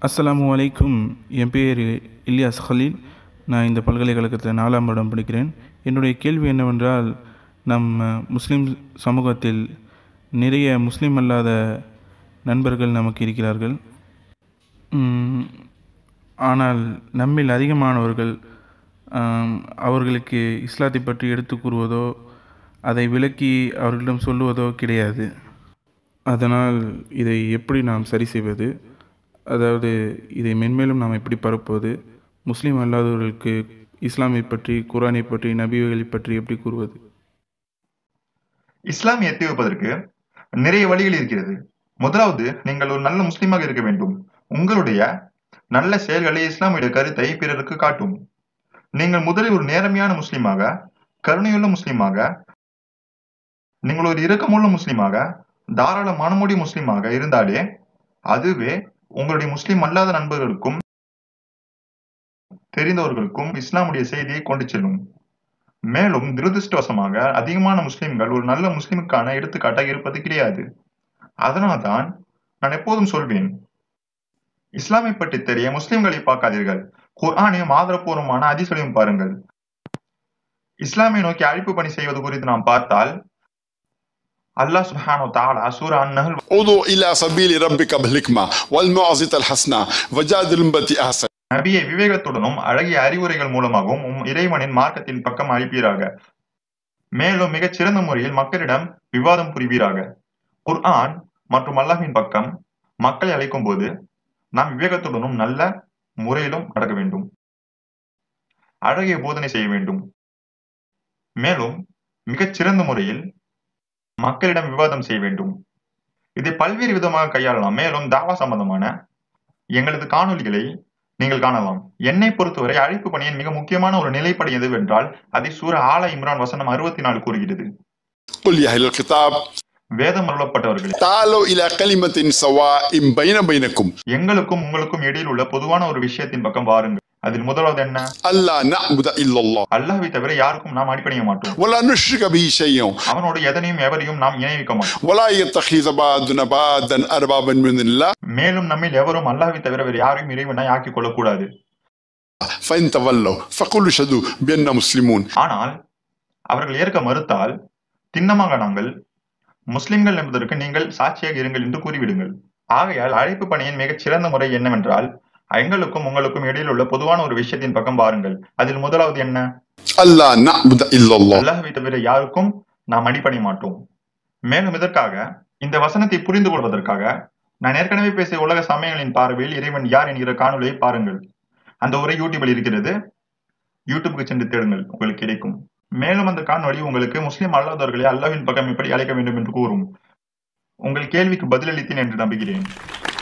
அஸ்ஸலாமு அலைக்கும் என் பேர் இல்யாஸ் ஹலீல் நான் இந்த பல்கலைக்கழகத்தில் நாலாம் வருடம் படிக்கிறேன் என்னுடைய கேள்வி என்னவென்றால் நம்ம முஸ்லீம் சமூகத்தில் நிறைய முஸ்லீம் அல்லாத நண்பர்கள் நமக்கு இருக்கிறார்கள் உம், ஆனால் நம்மில் அதிகமானவர்கள் ஆம், அவர்களுக்கு இஸ்லாத்தை பற்றி எடுத்து கூறுவதோ அதை விளக்கி அவர்களிடம் சொல்லுவதோ கிடையாது அதனால் இதை எப்படி நாம் சரி செய்வது அதாவது இதை மென்மேலும் நாம் எப்படி பரப்புவது முஸ்லீம் அல்லாதவர்களுக்கு இஸ்லாமை பற்றி குரானை பற்றி நபிகளை பற்றி எப்படி கூறுவது இஸ்லாமை எத்தி வைப்பதற்கு நிறைய வழிகள் இருக்கிறது முதலாவது நீங்கள் ஒரு நல்ல முஸ்லீமாக இருக்க வேண்டும் உங்களுடைய நல்ல செயல்களை இஸ்லாமுடைய கருத்தை பிறருக்கு காட்டும் நீங்கள் முதலில் ஒரு நேர்மையான முஸ்லீமாக கருணையுள்ள முஸ்லீமாக நீங்கள் ஒரு இரக்கமுள்ள முஸ்லீமாக தாராள மனமுடி முஸ்லீமாக இருந்தாலே அதுவே உங்களுடைய முஸ்லீம் அல்லாத நண்பர்களுக்கும் தெரிந்தவர்களுக்கும் இஸ்லாமுடைய செய்தியை கொண்டு செல்லும் மேலும் துரதிருஷ்டவசமாக அதிகமான முஸ்லிம்கள் ஒரு நல்ல முஸ்லிமுக்கான எடுத்துக்காட்டாக இருப்பது கிடையாது அதனால்தான் நான் எப்போதும் சொல்வேன் இஸ்லாமை பற்றி தெரிய முஸ்லிம்களை பார்க்காதீர்கள் குர்ஆனையும் ஆதரப்பூர்வமான அதிசலையும் பாருங்கள் இஸ்லாமை நோக்கி அழைப்பு பணி செய்வது குறித்து நாம் பார்த்தால் அல்லாஹ் சுப்ஹானஹு வ தஆலா சூரா அன்-நஹ்ல் ادعو إلى سبيل ربك بالحكمة والموعظة الحسنة وجادل بالتي أحسن நபியை விவேகத்துடனும் அழகிய அறிவுரைகள் மூலமாகவும் உம் இறைவனின் மார்க்கத்தின் பக்கம் அழைப்பீராக மேலும் மிகச் சிறந்த முறையில் மக்களிடம் விவாதம் புரிவீராக குர்ஆன் மற்றும் அல்லாஹ்வின் பக்கம் மக்களை அழைக்கும் போது நாம் விவேகத்துடனும் நல்ல முறையிலும் நடக்க வேண்டும் அழகிய போதனை செய்ய வேண்டும் மேலும் மிகச் சிறந்த முறையில் மக்களிடம் விவாதம் செய்ய வேண்டும் இதை பல்வேறு விதமாக கையாளலாம் மேலும் தாவா சம்பந்தமான எங்களது காணொளிகளை நீங்கள் காணலாம் என்னை பொறுத்தவரை அழைப்பு பணியின் மிக முக்கியமான ஒரு நிலைப்படி எதுவென்றால் அதை சூர ஆல இம்ரான் வசனம் அறுபத்தி நாலு கூறுகிறது قل يا أهل الكتاب வேதம் அருளப்பட்டவர்களே تعالوا إلى كلمة سواء بين بينكم எங்களுக்கும் உங்களுக்கும் இடையில் உள்ள பொதுவான ஒரு விஷயத்தின் பக்கம் வாருங்கள் அதில் முதலாவது என்ன ألا نعبد إلا الله அல்லாஹ்வை தவிர யாருக்கும் நாம் அடிப்பணிய மாட்டோம் ولا நுஷ்ரிக به شيئا அவனோடு எதனையும் எவரையும் நாம் இணைவிக்க மாட்டோம் ولا يتخذ بعضنا بعضا أربابا من الله மேலும் நம்மில் எவரும் அல்லாஹ்வை தவிர வேறு யாரையும் இறைவனாய் ஆக்கிக் கொள்ளக்கூடாது فإن تولوا فقولوا اشهدوا بأننا مسلمون ஆனால் அவர்கள் ஏற்க மறுத்தால் திண்ணமாக நாங்கள் முஸ்லிம்கள் என்பதற்கு நீங்கள் சாட்சியாக இருங்கள் என்று கூறிவிடுங்கள் ஆகையால் அழைப்பு பணியின் மிகச் சிறந்த முறை என்னவென்றால் எங்களுக்கும் உங்களுக்கும் இடையில் உள்ள பொதுவான ஒரு விஷயத்தின் பக்கம் பாருங்கள் அதில் முதலாவது என்ன ألا نعبد إلا الله அல்லாஹ்வை தவிர யாருக்கும் நாம் அடிப்பணி மாட்டோம் மேலும் இதற்காக இந்த வசனத்தை புரிந்து கொள்வதற்காக நான் ஏற்கனவே பேசிய உலக சமயங்களின் பார்வையில் இறைவன் யார் என்கிற காணொலியை பாருங்கள் அந்த உரை யூடியூபில் இருக்கிறது யூடியூபுக்கு சென்று தேடுங்கள் உங்களுக்கு கிடைக்கும் மேலும் அந்த காணொளி உங்களுக்கு முஸ்லிம் அல்லாதவர்களை அல்லாஹ்வின் பக்கம் எப்படி அழைக்க வேண்டும் என்று கூறும் உங்கள் கேள்விக்கு பதிலளித்தேன் என்று நம்புகிறேன்